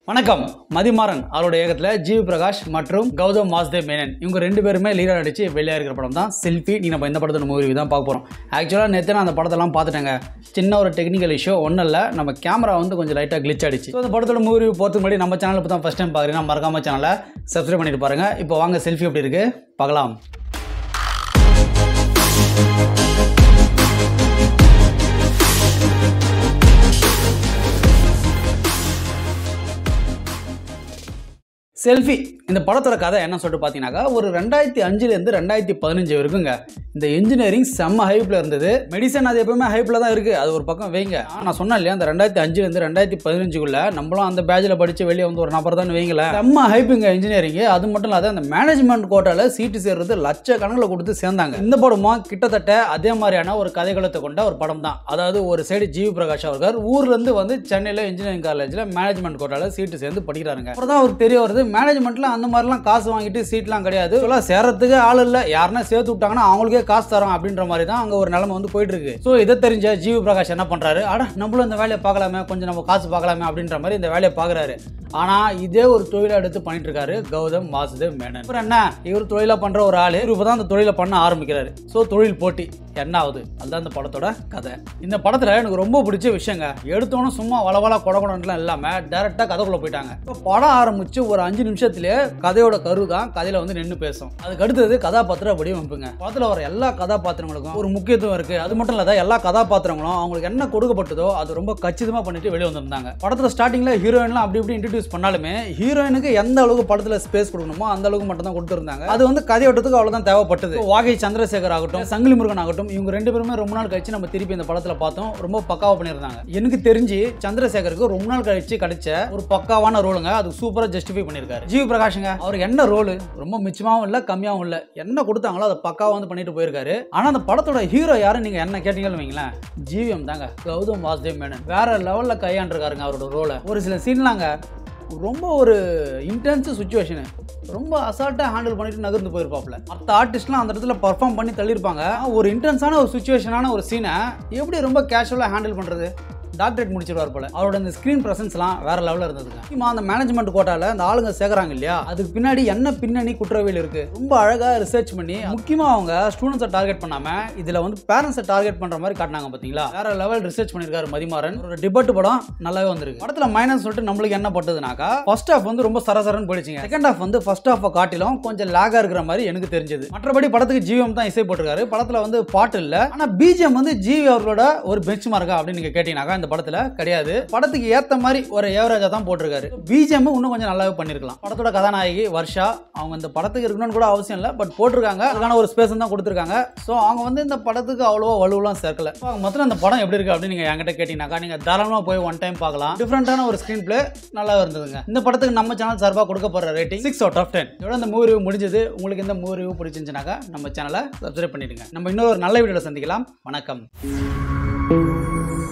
வணக்கம் மதிமாறன் அவரோட இயக்கத்தில் ஜிவி பிரகாஷ் மற்றும் கௌதம் வாசுதேவ் மேனன் இவங்க ரெண்டு பேருமே லீடர் அடிச்சு வெளியாக இருக்கிற படம் தான் செல்ஃபி நீ நம்ம இந்த படத்தோட மூவி தான் பார்க்க போகிறோம் ஆக்சுவலாக நேற்று நான் அந்த படத்தெல்லாம் பார்த்துட்டேங்க சின்ன ஒரு டெக்னிக்கல் இஷ்யூ ஒன்றும் இல்லை நம்ம கேமரா வந்து கொஞ்சம் லைட்டாக கிளிச் ஆயிடுச்சு ஸோ அந்த படத்தோட மூவி போகிறதுக்கு முன்னாடி நம்ம சேனல் இப்போ தான் ஃபஸ்ட் டைம் பார்க்குறீங்கன்னா மறக்காம சேனலை சப்ஸ்கிரைப் பண்ணிட்டு பாருங்க இப்போ வாங்க செல்ஃபி எப்படி இருக்கு பார்க்கலாம் செல்ஃபி இந்த படத்தோட கதை என்ன சொல்லிட்டு பார்த்தீங்கன்னாக்கா ஒரு ரெண்டாயிரத்தி அஞ்சுலேருந்து ரெண்டாயிரத்தி பதினஞ்சு வரைக்குங்க இந்த இன்ஜினியரிங் செம்ம ஹைப்பில் இருந்தது மெடிசன் அது எப்பவுமே ஹைப்பில் தான் இருக்குது அது ஒரு பக்கம் வைங்க ஆனா, நான் சொன்னேன் இல்லையா அந்த ரெண்டாயிரத்தி அஞ்சுலேருந்து ரெண்டாயிரத்தி பதினஞ்சுக்குள்ள நம்மளும் அந்த பேட்சில் படித்து வெளியே வந்து ஒரு நபர் தான் வைங்களேன் செம்ம ஹைப்புங்க இன்ஜினியரிங் அது மட்டும் இல்லாத அந்த மேனேஜ்மெண்ட் கோட்டால சீட்டு சேர்றது லட்சக்கணக்கில் கொடுத்து சேர்ந்தாங்க இந்த படமும் கிட்டத்தட்ட அதே மாதிரியான ஒரு கதைகளத்தை கொண்ட ஒரு படம் தான் அதாவது ஒரு சைடு ஜிவி பிரகாஷ் அவர்கள் ஊர்ல இருந்து வந்து சென்னையில் இன்ஜினியரிங் காலேஜில் மேனேஜ்மெண்ட் கோட்டால சீட்டு சேர்ந்து படிக்கிறாருங்க அப்புறம் தான் அவருக்கு தெரிய வருது மேனேஜ்மெண்ட்ல அந்த மாதிரிலாம் காசு வாங்கிட்டு சீட்லாம் கிடையாது சொல்ல சேரத்துக்கு ஆள் இல்லை யாருன்னா சேர்த்து விட்டாங்கன்னா அவங்களுக்கே காசு தரோம் அப்படின்ற மாதிரி தான் அங்கே ஒரு நிலைமை வந்து போயிட்டு இருக்கு ஸோ இதை தெரிஞ்ச ஜிவி பிரகாஷ் என்ன பண்றாரு அட நம்மளும் இந்த வேலையை பார்க்கலாமே கொஞ்சம் நம்ம காசு பார்க்கலாமே அப்படின்ற மாதிரி இந்த வேலையை பார்க்குறாரு ஆனா இதே ஒரு தொழிலை எடுத்து பண்ணிட்டு இருக்காரு கௌதம் வாசுதேவ் மேனன் அப்புறம் என்ன இவர் தொழிலா பண்ற ஒரு ஆளு இவர் இப்பதான் அந்த தொழிலை பண்ண ஆரம்பிக்கிறாரு ஸோ தொழில் போட்டி என்ன ஆகுது அதுதான் இந்த படத்தோட கதை இந்த படத்துல எனக்கு ரொம்ப பிடிச்ச விஷயங்க எடுத்தோன்னு சும்மா வளவள கொடகுடன்லாம் இல்லாம டேரக்டா கதைக்குள்ள போயிட்டாங்க இப்போ படம் ஆரம்பிச்சு ஒரு அஞ்சு நிமிஷத்துலயே கதையோட கரு தான் கதையில வந்து நின்று பேசும் அதுக்கு அடுத்தது கதாபாத்திர வடிவமைப்புங்க படத்துல வர எல்லா கதாபாத்திரங்களுக்கும் ஒரு முக்கியத்துவம் இருக்கு அது மட்டும் இல்லாத எல்லா கதாபாத்திரங்களும் அவங்களுக்கு என்ன கொடுக்கப்பட்டதோ அது ரொம்ப கச்சிதமா பண்ணிட்டு வெளியே வந்திருந்தாங்க படத்துல ஸ்டார்டிங்ல ஹீரோயின்லாம் அப்படி இப்படி இன்ட்ரடியூஸ் பண்ணாலுமே ஹீரோயினுக்கு எந்த அளவுக்கு படத்துல ஸ்பேஸ் கொடுக்கணுமோ அந்த அளவுக்கு மட்டும் தான் கொடுத்துருந்தாங்க அது வந்து கதையோட்டத்துக்கு அவ்வளவுதான் தேவைப்பட்டது இப்போ வாகை சந்திரசேகர் ஆகட்டும் சங்கிலி முருகன் ஆகட்டும் இவங்க ரெண்டு பேருமே ரொம்ப நாள் கழிச்சு நம்ம திருப்பி இந்த படத்துல பார்த்தோம் ரொம்ப பக்காவா பண்ணியிருந்தாங்க எனக்கு தெரிஞ்சு சந்திரசேகருக்கு ரொம்ப நாள் கழிச்சு கிடைச்ச ஒரு பக்காவான ரோலுங்க அது சூப்பரா ஜஸ்டிஃபை பண்ணியிருக்காரு ஜிவி பிரகாஷுங்க அவருக்கு என்ன ரோல் ரொம்ப மிச்சமாவும் இல்ல கம்மியாவும் இல்ல என்ன கொடுத்தாங்களோ அதை பக்காவா வந்து பண்ணிட்டு போயிருக்காரு ஆனா அந்த படத்தோட ஹீரோ யாரும் நீங்க என்ன கேட்டீங்கன்னு வைங்களேன் ஜிவிஎம் தாங்க கௌதம் வாசுதேவ் மேனன் வேற லெவல்ல கையாண்டிருக்காருங்க அவரோட ரோலை ஒரு சில சீன்லாங்க ரொம்ப ஒரு இன்டென்ஸ் சுச்சுவேஷனு ரொம்ப அசால்ட்டாக ஹேண்டில் பண்ணிட்டு நகர்ந்து போயிருப்பாப்ல மற்ற ஆர்டிஸ்ட்லாம் அந்த இடத்துல பர்ஃபார்ம் பண்ணி தள்ளியிருப்பாங்க ஒரு இன்டென்ஸான ஒரு சுச்சுவேஷனான ஒரு சீனை எப்படி ரொம்ப கேஷுவலாக ஹேண்டில் பண்ணுறது டாக்டரேட் முடிச்சிருவார் போல அவரோட அந்த ஸ்க்ரீன் ப்ரெசன்ஸ்லாம் வேற லெவலில் இருந்ததுங்க முக்கியமா அந்த மேனேஜ்மெண்ட் கோட்டால அந்த ஆளுங்க சேர்க்குறாங்க இல்லையா அதுக்கு பின்னாடி என்ன பின்னணி குற்றவியல் இருக்கு ரொம்ப அழகா ரிசர்ச் பண்ணி முக்கியமா அவங்க ஸ்டூடெண்ட்ஸை டார்கெட் பண்ணாம இதுல வந்து பேரண்ட்ஸை டார்கெட் பண்ற மாதிரி காட்டினாங்க பாத்தீங்களா வேற லெவல் ரிசர்ச் பண்ணிருக்காரு மதிமாறன் ஒரு டிபேட் படம் நல்லாவே வந்திருக்கு படத்துல மைனஸ் சொல்லிட்டு நம்மளுக்கு என்ன பட்டதுனாக்கா ஃபர்ஸ்ட் ஹாஃப் வந்து ரொம்ப சரசரன்னு போயிடுச்சுங்க செகண்ட் ஹாஃப் வந்து ஃபர்ஸ்ட் ஹாஃப் காட்டிலும் கொஞ்சம் லேகா இருக்கிற மாதிரி எனக்கு தெரிஞ்சது மற்றபடி படத்துக்கு ஜீவம் தான் இசை போட்டிருக்காரு படத்துல வந்து பாட்டு இல்ல ஆனா பிஜிஎம் வந்து ஜிவி அவர்களோட ஒரு பெஞ்ச் மார்க்கா அப்படின்னு நீங்க கேட்டீங்கன்னாக்கா இந்த படத்துல கிடையாது படத்துக்கு ஏத்த மாதிரி ஒரு ஏவரேஜா தான் போட்டிருக்காரு பிஜிஎம் இன்னும் கொஞ்சம் நல்லாவே பண்ணிருக்கலாம் படத்தோட கதாநாயகி வர்ஷா அவங்க இந்த படத்துக்கு இருக்கணும்னு கூட அவசியம் இல்லை பட் போட்டிருக்காங்க அதுக்கான ஒரு ஸ்பேஸ் தான் கொடுத்துருக்காங்க ஸோ அவங்க வந்து இந்த படத்துக்கு அவ்வளோவா வலுவெல்லாம் சேர்க்கல So, அவங்க மொத்தம் இந்த படம் எப்படி இருக்கு அப்படின்னு நீங்க என்கிட்ட கேட்டீங்கன்னாக்கா நீங்க தாராளமா போய் ஒன் டைம் பார்க்கலாம் டிஃப்ரெண்டான ஒரு ஸ்க்ரீன் பிளே நல்லா இருந்ததுங்க இந்த படத்துக்கு நம்ம சேனல் சார்பாக கொடுக்க போற rating six out of ten இதோட இந்த மூவி ரிவ்யூ முடிஞ்சது உங்களுக்கு இந்த மூவி ரிவ்யூ பிடிச்சிருந்துச்சுனாக்கா நம்ம சேனலை சப்ஸ்கிரைப் பண்ணிடுங்க நம்ம இன்னொரு நல்ல வீடியோவில் சந்திக்கலாம் வணக்கம்